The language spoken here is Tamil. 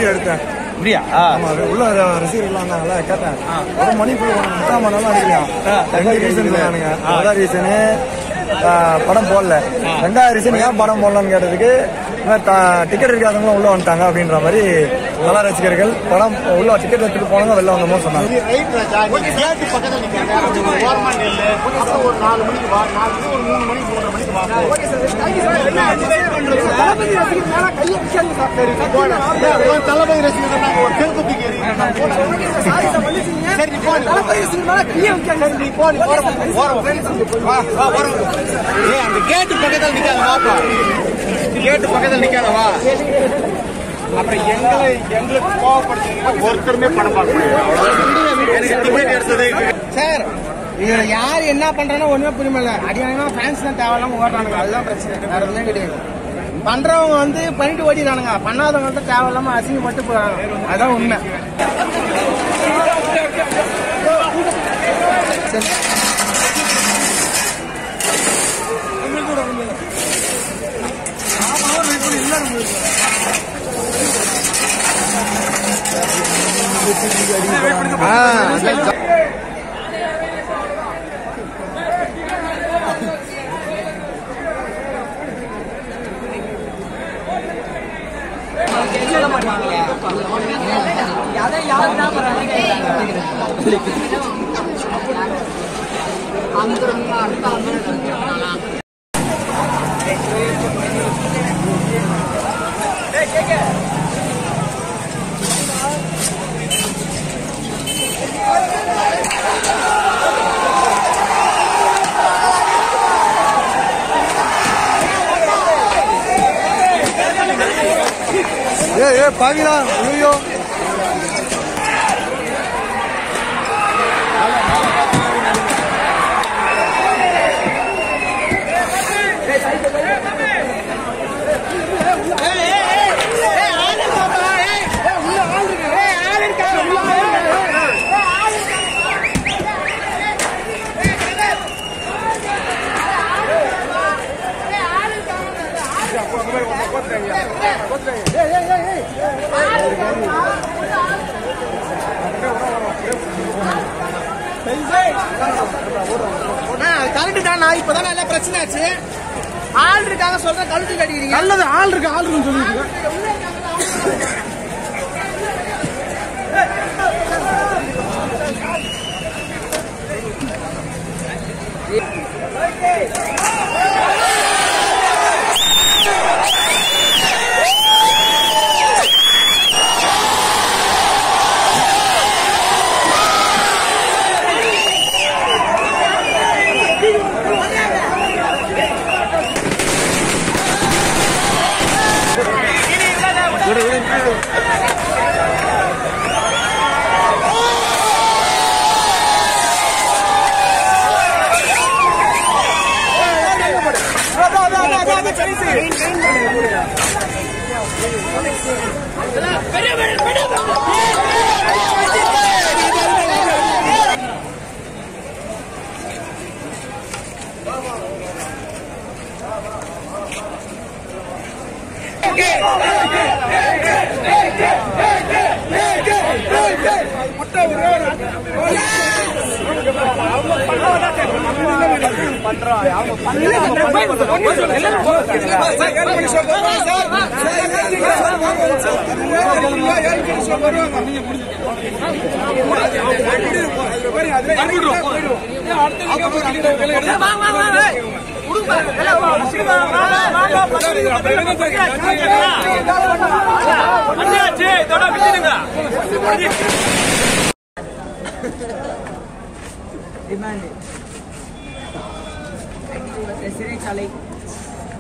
வீடியோ எடுத்தேன் அப்படியா ஆமா அது உள்ள ரசிகர்கள் வந்தாங்கல்ல கேட்டேன் ஒரு மணி போய் முக்கால் மணி நேரம் அடிக்கலாம் ரெண்டு ரீசன் சொன்னானுங்க முதல் ரீசனு படம் போடல ரெண்டாவது ரீசன் ஏன் படம் போடலன்னு கேட்டதுக்கு டிக்கெட் இருக்காதவங்களும் உள்ள வந்துட்டாங்க அப்படின்ற மாதிரி நல்லா ரசிகர்கள் படம் உள்ள டிக்கெட் எடுத்துட்டு போனவங்க வெளில வந்தோமோ சொன்னாங்க ரைட் ராஜா நீ கேட்டு பக்கத்துல நிக்காங்க கொஞ்சம் ஒரு ஓரமா நில்லு அப்புறம் ஒரு நாலு மணிக்கு வா நாலு மணி ஒரு மூணு மணிக்கு மூணு மணிக்கு வா சரி, உன் தளபதி ரசிகர்கள் நாங்க ஒரு தெருப்பு தூக்கி எறிகிறோம். சரி நீ போ நீ போ. சரி, நீ போ நீ ஓரமா போ, ஓரமா போ. வா வா ஓரமா போ. ஏய் அந்த கேட்டு பக்கத்துல நிக்காத வாப்பா கேட்டு பக்கத்துல நிக்காத வா அப்புறம் எங்களை எங்களுக்கு கோவப்படுத்துறீங்க ஒருத்தருமே படம் பார்க்க முடியாது அவ்வளவுதான். எனக்கு டிக்கெட் எடுத்ததே சார் இதுல யார் என்ன பண்றானோ ஒண்ணுமே புரியல அடியானமா ஃபேன்ஸ் தான் தேவையில்லாம ஓடுறானுங்க அதுதான் பிரச்சனை வேற எதுவும் கிடையாது பண்றவங்க வந்து பண்ணிட்டு ஓடிடுறானுங்க பண்ணாதவங்க வந்து தேவையில்லாம அசிங்கப்பட்டு போறாங்க அதான் உண்மை ஏ ஏ பாவிலா ஐயோ கரெக்ட் தான் நான் இப்பதான் நல்ல பிரச்சனை ஆச்சு ஆள் இருக்காங்க சொல்றேன் கழுத்து கட்டிக்கிறீங்க நல்லது ஆள் இருக்கு ஆள் இருக்குன்னு சொல்லிட்டு சிறைச்சாலை